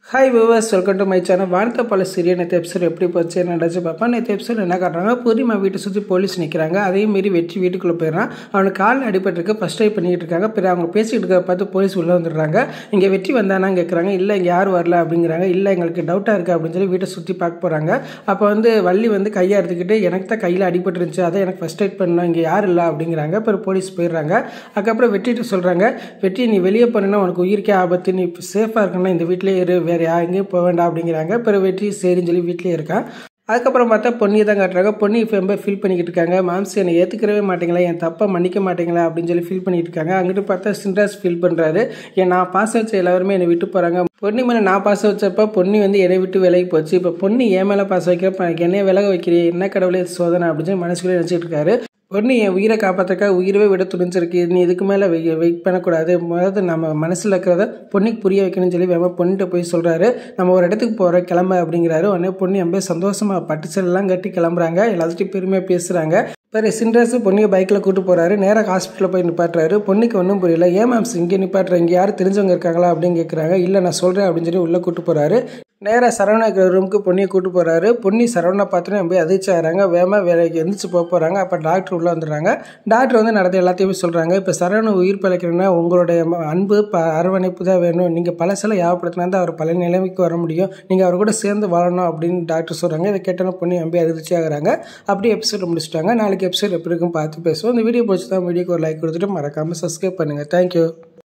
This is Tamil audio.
hi viewers welcome to my channel வானத்த பல சீரியல் நேற்று எபிசோட் எப்படி போச்சு என்ன நடந்துச்சு பார்ப்பேன் நேற்று எபிசோட் என்ன காட்டுறாங்க பூர்ணிமா வீட்டை சுற்றி போலீஸ் நிற்கிறாங்க அதே மாரி வெற்றி வீட்டுக்குள்ளே போயிடறான் அவனுக்கு கால் அடிபட்டிருக்கு ஃபஸ்ட் ட்ரை பண்ணிட்டு இருக்காங்க பிறகு அவங்க பேசிக்கிட்டு இருக்க பார்த்து போலீஸ் உள்ளே வந்துடுறாங்க இங்கே வெற்றி வந்தானா கேட்குறாங்க இல்லை இங்கே யார் வரல அப்படிங்கிறாங்க இல்லை எங்களுக்கு டவுட்டாக இருக்குது அப்படின்னு சொல்லி வீட்டை சுற்றி பார்க்க போகிறாங்க அப்போ வந்து வள்ளி வந்து கையை எடுத்துக்கிட்டு எனக்கு தான் கையில் அடிபட்டு இருந்துச்சு அதை எனக்கு ஃபஸ்ட் எய்ட் பண்ணணும் இங்கே யார் இல்லை அப்படிங்கிறாங்க பிறகு போலீஸ் போயிடுறாங்க அதுக்கப்புறம் வெற்றிட்டு சொல்கிறாங்க வெற்றி நீ வெளியே போனேன்னா உனக்கு உயிருக்கே ஆபத்து நீ சேஃபாக இருக்கணும்னா இந்த வீட்டிலே இரு வேறு யா எங்கேயும் போக வேண்டாம் அப்படிங்கிறாங்க பிறகு வெற்றி சரின்னு சொல்லி வீட்டிலே இருக்கான் அதுக்கப்புறம் பார்த்தா பொன்னியை தான் காட்டுறாங்க பொன்னி இப்போ ரொம்ப ஃபீல் பண்ணிக்கிட்டு இருக்காங்க மாம்ஸ் என்னை ஏற்றுக்கவே மாட்டீங்களா என் தப்பை மன்னிக்க மாட்டீங்களா அப்படின்னு சொல்லி ஃபீல் பண்ணிட்டு இருக்காங்க அங்கிட்டு பார்த்தா சின்ராஸ் ஃபீல் பண்ணுறாரு ஏன் நான் பாச வச்ச எல்லாருமே என்னை விட்டு போகிறாங்க பொன்னி மேலே நான் பாச வச்சப்ப பொன்னி வந்து என்னை விட்டு விலகி போச்சு இப்போ பொன்னி என் மேலே பாச வைக்கிறப்ப எனக்கு என்னைய விலக வைக்கிறீ என்ன கடவுளே இது சோதனை அப்படின்னு சொல்லி மனசுக்குள்ளே நினச்சிட்டு இருக்காரு பொண்ணு என் உயிரை காப்பாற்றுக்காக உயிரவே விட துணிஞ்சிருக்கு நீ இதுக்கு மேலே வெய் வெயிட் பண்ணக்கூடாது முதல்ல நம்ம மனசில் இருக்கிறத பொண்ணுக்கு புரிய வைக்கணும்னு சொல்லி வேமா பொண்ணுகிட்ட போய் சொல்கிறாரு நம்ம ஒரு இடத்துக்கு போகிறோம் கிளம்ப அப்படிங்கிறாரு உடனே பொண்ணு ரொம்ப சந்தோஷமாக பட்டு செல்லாம் கட்டி கிளம்புறாங்க எல்லாத்துட்டையும் பெருமையாக பேசுகிறாங்க பிறகு சின்ராஸ் பொண்ணியை பைக்கில் கூட்டு போகிறாரு நேராக ஹாஸ்பிட்டலில் போய் நிப்பாட்டுறாரு பொண்ணுக்கு ஒன்றும் புரியல ஏன் மேம்ஸ் இங்கே நிப்பாட்டுற இங்கே யாரும் தெரிஞ்சவங்க இருக்காங்களா அப்படின்னு கேட்குறாங்க இல்லை நான் சொல்கிறேன் அப்படின்னு சொல்லி உள்ளே கூட்டு போகிறாரு நேராக சரவணா இருக்கிற ரூமுக்கு பொண்ணியை கூட்டு போகிறாரு பொன்னி சரவணா பார்த்துட்டு போய் அதிர்ச்சி ஆகிறாங்க வேகமாக வேலைக்கு எந்திரிச்சு போக போகிறாங்க அப்போ டாக்டர் உள்ளே வந்துடுறாங்க டாக்டர் வந்து நடந்த எல்லாத்தையுமே சொல்கிறாங்க இப்போ சரவண உயிர் பிழைக்கணும்னா உங்களுடைய ம- அன்பு ப அரவணைப்பு தான் வேணும் நீங்கள் பழசெல்லாம் யாவப்படுத்தினா தான் அவர் பழைய நிலைமைக்கு வர முடியும் நீங்கள் அவர் கூட சேர்ந்து வாழணும் அப்படின்னு டாக்டர் சொல்கிறாங்க இதை கேட்டோன்னா பொண்ணு ரொம்ப அதிர்ச்சி ஆகுறாங்க அப்படியே எபிசோட் முடிச்சிட்டாங்க நாளைக்கு எபிசோட் எப்படி இருக்கும் பார்த்து பேசுவோம் இந்த வீடியோ பிடிச்சி தான் வீடியோக்கு ஒரு லைக் கொடுத்துட்டு மறக்காமல் சப்ஸ்கிரைப் பண்ணுங்கள் தேங்க்யூ